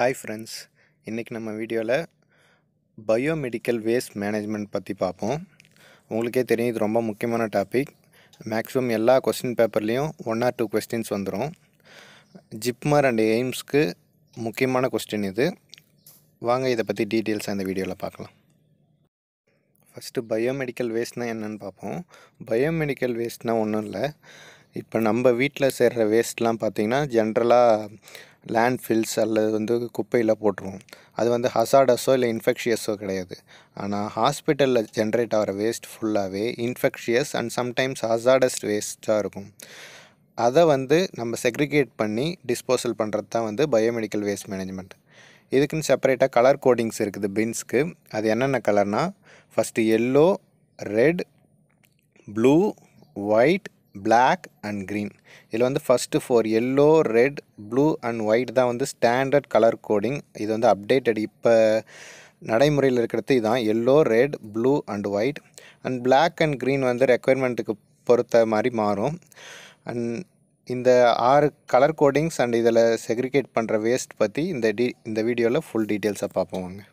hi friends இன்றைக்கி நம்ம வீடியோவில் பயோமெடிக்கல் வேஸ்ட் மேனேஜ்மெண்ட் பற்றி பார்ப்போம் உங்களுக்கே தெரியும் இது ரொம்ப முக்கியமான டாபிக் மேக்ஸிமம் எல்லா கொஸ்டின் பேப்பர்லேயும் ஒன் ஆர் டூ கொஸ்டின்ஸ் வந்துடும் ஜிப்மர் அண்ட் எய்ம்ஸ்க்கு முக்கியமான கொஸ்டின் இது வாங்க இதை பற்றி டீட்டெயில்ஸ் அந்த வீடியோவில் பார்க்கலாம் ஃபஸ்ட்டு பயோமெடிக்கல் வேஸ்ட்னால் என்னென்னு பார்ப்போம் பயோமெடிக்கல் வேஸ்ட்னால் ஒன்றும் இல்லை இப்போ நம்ம வீட்டில் சேர்கிற வேஸ்ட்லாம் பார்த்திங்கன்னா ஜென்ரலாக லேண்ட் ஃபில்ஸ் அல்லது வந்து குப்பையில் போட்டுருவோம் அது வந்து ஹசாடஸோ இல்லை இன்ஃபெக்ஷியஸோ கிடையாது ஆனால் ஹாஸ்பிட்டலில் ஜென்ரேட் ஆகிற வேஸ்ட் ஃபுல்லாகவே இன்ஃபெக்ஷியஸ் அண்ட் சம்டைம்ஸ் ஹசாடஸ் வேஸ்ட்டாக இருக்கும் அதை வந்து நம்ம செக்ரிகேட் பண்ணி டிஸ்போசல் பண்ணுறது தான் வந்து பயோமெடிக்கல் வேஸ்ட் மேனேஜ்மெண்ட் இதுக்குன்னு செப்பரேட்டாக கலர் கோடிங்ஸ் இருக்குது பின்ஸ்க்கு அது என்னென்ன கலர்னால் first yellow red blue white black and green இதில் வந்து first four yellow red blue and white தான் வந்து ஸ்டாண்டர்ட் கலர் கோடிங் இது வந்து அப்டேட்டட் இப்போ நடைமுறையில் இருக்கிறது இதுதான் yellow red blue and white and black and green வந்து ரெக்குயர்மெண்ட்டுக்கு பொறுத்த மாதிரி மாறும் அண்ட் இந்த ஆறு கலர் கோடிங்ஸ் அண்ட் இதில் செக்ரிகேட் பண்ணுற வேஸ்ட் பற்றி இந்த டி இந்த வீடியோவில் ஃபுல் டீட்டெயில்ஸை பார்ப்போம் வாங்க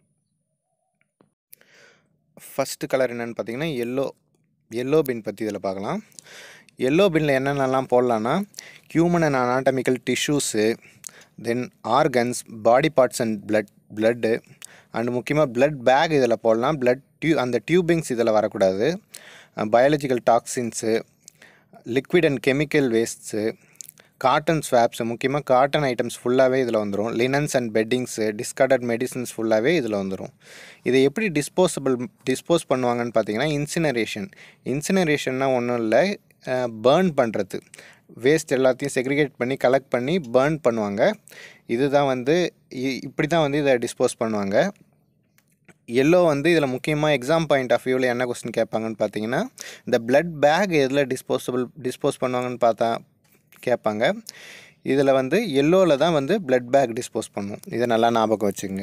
ஃபஸ்ட்டு கலர் என்னென்னு பார்த்தீங்கன்னா எல்லோ எல்லோ பின் பற்றி இதில் பார்க்கலாம் எல்லோ பின்னில் என்னென்னலாம் போடலான்னா human and anatomical tissues then organs body parts and blood blood and முக்கியமாக பிளட் பேக் இதில் போடலாம் பிளட் டியூ அந்த டியூபிங்ஸ் இதில் வரக்கூடாது biological toxins liquid and chemical wastes cotton swabs முக்கியமாக காட்டன் ஐட்டம்ஸ் ஃபுல்லாகவே இதில் வந்துடும் linens and beddings discarded medicines ஃபுல்லாகவே இதில் வந்துடும் இதை எப்படி டிஸ்போசபிள் டிஸ்போஸ் பண்ணுவாங்கன்னு பார்த்தீங்கன்னா இன்சினரேஷன் இன்சினரேஷன்னா ஒன்றும் இல்லை பேர்ன் பண்ணுறது வேஸ்ட் எல்லாத்தையும் செக்ரிகேட் பண்ணி கலெக்ட் பண்ணி பேர்ன் பண்ணுவாங்க இதுதான் வந்து இப்படி தான் வந்து இதை டிஸ்போஸ் பண்ணுவாங்க எல்லோ வந்து இதில் முக்கியமாக எக்ஸாம் பாயிண்ட் ஆஃப் வியூவில் என்ன கொஸ்டின் கேட்பாங்கன்னு பார்த்தீங்கன்னா இந்த பிளட் பேக் எதில் டிஸ்போசபிள் டிஸ்போஸ் பண்ணுவாங்கன்னு பார்த்தா கேட்பாங்க இதில் வந்து எல்லோவில் தான் வந்து பிளட் பேக் டிஸ்போஸ் பண்ணும் இதை நல்லா ஞாபகம் வச்சுங்க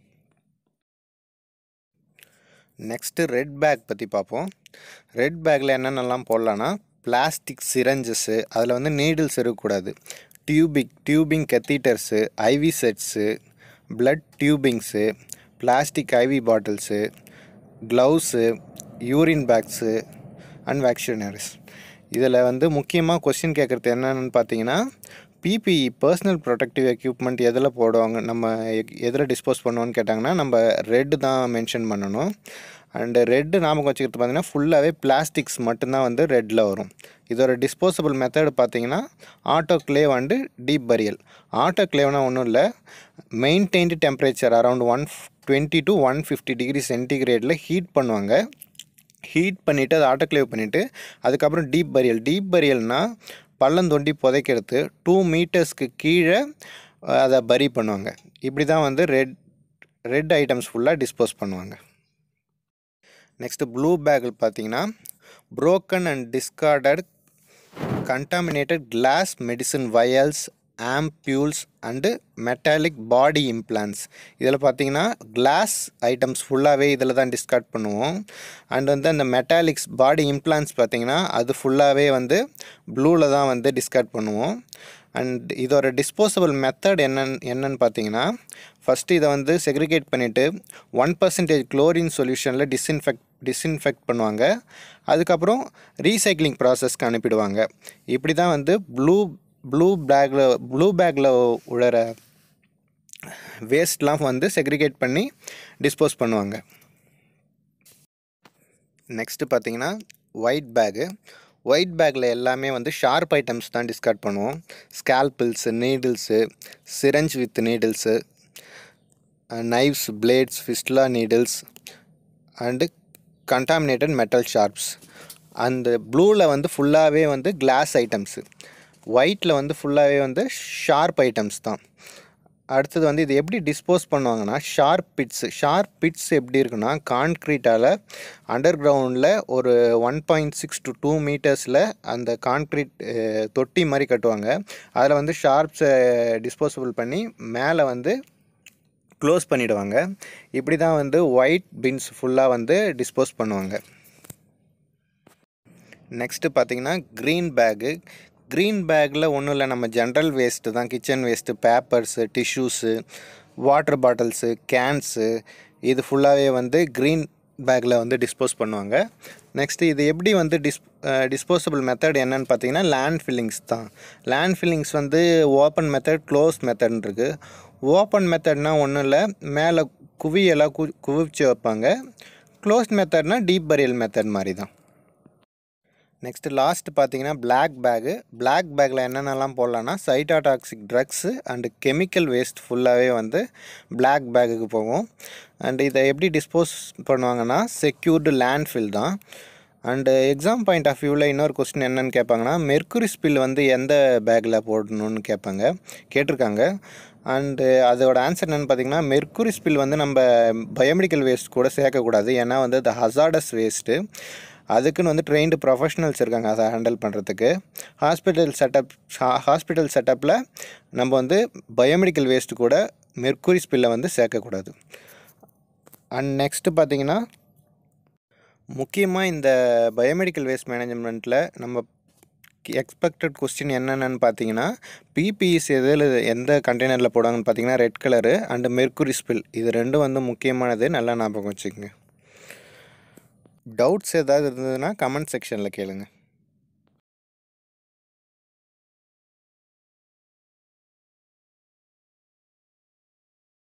நெக்ஸ்ட்டு ரெட் பேக் பற்றி பார்ப்போம் ரெட் பேக்கில் என்னென்னலாம் போடலான்னா பிளாஸ்டிக் சிரஞ்சஸ்ஸு அதில் வந்து நீடில்ஸ் இருக்கக்கூடாது டியூபிக் tubing catheters IV sets blood tubings plastic IV bottles gloves urine bags and வேக்சினரிஸ் இதில் வந்து முக்கியமாக கொஸ்டின் கேட்குறது என்னென்னு பார்த்தீங்கன்னா பிபிஇ பர்சனல் ப்ரொடெக்டிவ் எக்யூப்மெண்ட் எதில் போடுவாங்க நம்ம எதில் டிஸ்போஸ் பண்ணுவோன்னு கேட்டாங்கன்னா நம்ம ரெட்டு தான் மென்ஷன் பண்ணணும் அண்டு ரெட்டு ஞாபகம் வச்சுக்கிறது பார்த்தீங்கன்னா ஃபுல்லாகவே பிளாஸ்டிக்ஸ் மட்டும்தான் வந்து ரெட்டில் வரும் இதோட டிஸ்போசபிள் மெத்தட் பார்த்தீங்கன்னா autoclave and deep burial ஆட்டோ கிளேவ்னா ஒன்றும் இல்லை maintained temperature around one twenty to one fifty degree சென்டிகிரேடில் ஹீட் பண்ணுவாங்க ஹீட் பண்ணிவிட்டு அதை ஆட்டோக்ளேவ் பண்ணிவிட்டு அதுக்கப்புறம் டீப் பரியல் டீப் பரியல்னால் பள்ளம் தோண்டி புதைக்கிறது டூ மீட்டர்ஸ்க்கு கீழே அதை பரி பண்ணுவாங்க இப்படி தான் வந்து ரெட் ரெட் ஐட்டம்ஸ் ஃபுல்லாக டிஸ்போஸ் பண்ணுவாங்க நெக்ஸ்ட்டு ப்ளூ பேக்கில் பார்த்தீங்கன்னா broken and discarded contaminated glass medicine vials ampoules and metallic body implants இதில் பார்த்தீங்கன்னா கிளாஸ் ஐட்டம்ஸ் ஃபுல்லாகவே இதில் தான் டிஸ்கார்ட் பண்ணுவோம் அண்ட் வந்து அந்த மெட்டாலிக்ஸ் பாடி இம்ப்ளான்ஸ் பார்த்திங்கன்னா அது ஃபுல்லாகவே வந்து ப்ளூவில் தான் வந்து டிஸ்கார்ட் பண்ணுவோம் அண்ட் இதோட டிஸ்போசபிள் மெத்தட் என்னன்னு என்னன்னு பார்த்தீங்கன்னா ஃபஸ்ட்டு இதை வந்து செக்ரிகேட் பண்ணிவிட்டு ஒன் பர்சன்டேஜ் குளோரின் சொல்யூஷனில் டிஸ்இன்ஃபெக்ட் டிஸ்இன்ஃபெக்ட் பண்ணுவாங்க அதுக்கப்புறம் ரீசைக்ளிங் ப்ராசஸ்க்கு அனுப்பிடுவாங்க இப்படி தான் வந்து ப்ளூ ப்ளூ பேக்கில் ப்ளூ பேக்கில் உழற வேஸ்ட்லாம் வந்து செக்ரிகேட் பண்ணி டிஸ்போஸ் பண்ணுவாங்க நெக்ஸ்ட்டு பார்த்தீங்கன்னா ஒயிட் பேகு ஒயிட் பேக்கில் எல்லாமே வந்து ஷார்ப் ஐட்டம்ஸ் தான் டிஸ்கார்ட் பண்ணுவோம் scalpels needles syringe with needles knives blades ஃபிஸ்ட்லா needles and contaminated metal sharps அந்த ப்ளூவில் வந்து ஃபுல்லாகவே வந்து கிளாஸ் ஐட்டம்ஸு ஒயிட்டில் வந்து ஃபுல்லாகவே வந்து ஷார்ப் ஐட்டம்ஸ் தான் அடுத்தது வந்து இது எப்படி டிஸ்போஸ் பண்ணுவாங்கன்னா ஷார்ப் பிட்ஸு ஷார்ப் பிட்ஸ் எப்படி இருக்குன்னா கான்க்ரீட்டால் அண்டர் கிரவுண்டில் ஒரு one point six to two மீட்டர்ஸில் அந்த கான்க்ரீட் தொட்டி மாதிரி கட்டுவாங்க அதில் வந்து ஷார்ப்ஸை டிஸ்போசபிள் பண்ணி மேலே வந்து க்ளோஸ் பண்ணிவிடுவாங்க இப்படி தான் வந்து ஒயிட் பின்ஸ் ஃபுல்லாக வந்து டிஸ்போஸ் பண்ணுவாங்க நெக்ஸ்ட்டு பார்த்திங்கன்னா க்ரீன் பேகு க்ரீன் பேக்கில் ஒன்றும் இல்லை நம்ம ஜென்ரல் வேஸ்ட்டு தான் kitchen waste papers tissues water bottles cans இது ஃபுல்லாகவே வந்து க்ரீன் பேக்கில் வந்து டிஸ்போஸ் பண்ணுவாங்க நெக்ஸ்ட்டு இது எப்படி வந்து டிஸ் டிஸ்போசபிள் மெத்தட் என்னன்னு பார்த்தீங்கன்னா லேண்ட் ஃபில்லிங்ஸ் தான் லேண்ட் ஃபில்லிங்ஸ் வந்து ஓப்பன் மெத்தட் க்ளோஸ் மெத்தட்னு இருக்குது ஓப்பன் மெத்தட்னால் ஒன்றும் இல்லை மேலே குவியெல்லாம் கு குவிச்சு வைப்பாங்க க்ளோஸ் மெத்தட்னா டீப் பரியல் மெத்தட் மாதிரி தான் நெக்ஸ்ட்டு லாஸ்ட் பார்த்தீங்கன்னா பிளாக் பேகு பிளாக் பேக்கில் என்னென்னலாம் போடலான்னா cytotoxic drugs and chemical waste ஃபுல்லாகவே வந்து பிளாக் பேக்குக்கு போகும் அண்டு இதை எப்படி டிஸ்போஸ் பண்ணுவாங்கன்னா செக்யூர்டு லேண்ட்ஃபில் தான் அண்டு எக்ஸாம் பாயிண்ட் ஆஃப் வியூவில் இன்னொரு கொஸ்டின் என்னன்னு கேட்பாங்கன்னா மெர்க்குரி ஸ்பில் வந்து எந்த பேக்கில் போடணும்னு கேட்பாங்க கேட்டிருக்காங்க அண்டு அதோட ஆன்சர் என்னென்னு பார்த்தீங்கன்னா மெர்க்குரி ஸ்பில் வந்து நம்ம பயோமெடிக்கல் வேஸ்ட் கூட சேர்க்கக்கூடாது ஏன்னா வந்து அது ஹசார்டஸ் வேஸ்ட்டு அதுக்குன்னு வந்து ட்ரெயின்டு ப்ரொஃபஷனல்ஸ் இருக்காங்க அதை ஹேண்டில் பண்ணுறதுக்கு ஹாஸ்பிட்டல் செட்டப் ஹாஸ்பிட்டல் செட்டப்பில் நம்ம வந்து பயோமெடிக்கல் வேஸ்ட்டு கூட மெர்க்குரி ஸ்பில்லை வந்து சேர்க்கக்கூடாது அண்ட் நெக்ஸ்ட்டு பார்த்தீங்கன்னா முக்கியமாக இந்த பயோமெடிக்கல் வேஸ்ட் மேனேஜ்மெண்ட்டில் நம்ம எக்ஸ்பெக்டட் கொஸ்டின் என்னென்னு பார்த்தீங்கன்னா பிபிஇஸ் எதில் எந்த கண்டெய்னரில் போடுவாங்கன்னு பார்த்தீங்கன்னா red colour and mercury spill இது ரெண்டும் வந்து முக்கியமானது நல்லா ஞாபகம் வச்சுக்கோங்க டவுட்ஸ் ஏதாவது இருந்ததுன்னா கமெண்ட் செக்ஷனில் கேளுங்கள்